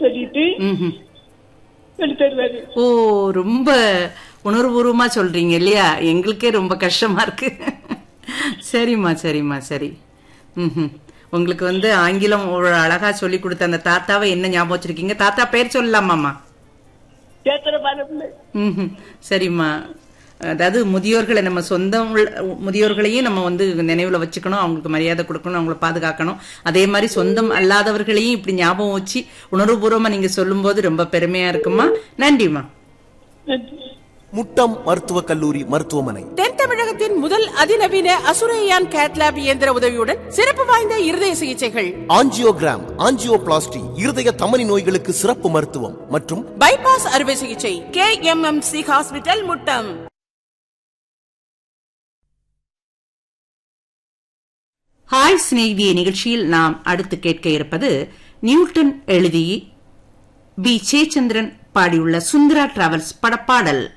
சொல்லிட்டு ம்ஹும். சொல்லி தருவாரு ஓ ரொம்ப உணர்வுபூர்வமா சொல்றீங்க இல்லையா எங்களுக்கே ரொம்ப கஷ்டமா இருக்கு சரிம்மா சரிம்மா சரி ம்ஹும். உங்களுக்கு வந்து ஆங்கிலம் ஒரு அழகா சொல்லி கொடுத்த அந்த தாத்தாவை என்ன ஞாபகம் வச்சிருக்கீங்க தாத்தா பேர் சொல்லலாமாமா கேத்திர பாலம்ல ம்ஹும். சரிம்மா அதாவது முதியோர்களை நம்ம சொந்தம் உள்ள- முதியோர்களையும் நம்ம வந்து நினைவுல வச்சுக்கணும் அவங்களுக்கு மரியாதை கொடுக்கணும் அவங்கள பாதுகாக்கணும் அதே மாதிரி சொந்தம் அல்லாதவர்களையும் இப்படி ஞாபகம் வச்சு உணர்வுபூர்வமா நீங்க சொல்லும்போது ரொம்ப பெருமையா இருக்குமா நன்றிம்மா நன்றி முட்டம் மருத்துவக் கல்லூரி மருத்துவமனை தென் தமிழகத்தின் முதல் அதிநவீன அசுரையான் கேட்லாப் இயந்திர உதவியுடன் சிறப்பு வாய்ந்த இருதய சிகிச்சைகள் ஆஞ்சியோகிராம் ஆஞ்சியோபிளாஸ்டி இருதய தமனி நோய்களுக்கு சிறப்பு மருத்துவம் மற்றும் பைபாஸ் அறுவை சிகிச்சை K M M C hospital Muttam hi சிநேகிதிய நிகழ்ச்சியில் நாம் அடுத்து கேட்க இருப்பது நியூட்டன் எழுதி பி சேச்சந்திரன் பாடியுள்ள சுந்தரா டிராவல்ஸ் படப்பாடல்